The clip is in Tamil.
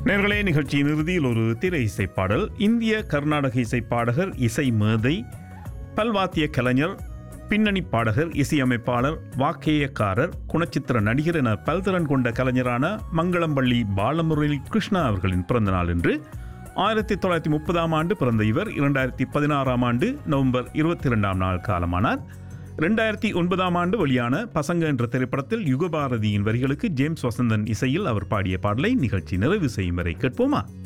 நேர்களே நிகழ்ச்சியின் இறுதியில் ஒரு திரை இசைப்பாடல் இந்திய கர்நாடக இசைப்பாடகர் இசை மேதை பல்வாத்திய கலைஞர் பின்னணி பாடகர் இசையமைப்பாளர் வாக்கேயக்காரர் குணச்சித்திர நடிகர் என பல்திறன் கொண்ட கலைஞரான மங்களம்பள்ளி பாலமுரளி கிருஷ்ணா அவர்களின் பிறந்த நாள் என்று ஆயிரத்தி தொள்ளாயிரத்தி முப்பதாம் ஆண்டு பிறந்த இவர் இரண்டாயிரத்தி பதினாறாம் ஆண்டு நவம்பர் இருபத்தி இரண்டாம் நாள் காலமானார் ரெண்டாயிரத்தி ஒன்பதாம் ஆண்டு வெளியான பசங்க என்ற திரைப்படத்தில் யுகபாரதியின் வரிகளுக்கு ஜேம்ஸ் வசந்தன் இசையில் அவர் பாடிய பாடலை நிகழ்ச்சி நிறைவு செய்யும் வரை கேட்போமா